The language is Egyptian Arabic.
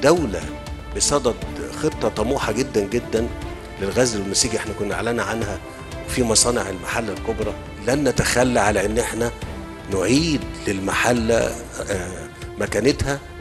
الدولة بصدد خطة طموحة جدا جدا للغزل والنسيج احنا كنا اعلنا عنها وفي مصانع المحلة الكبرى لن نتخلى على ان احنا نعيد للمحلة آه، مكانتها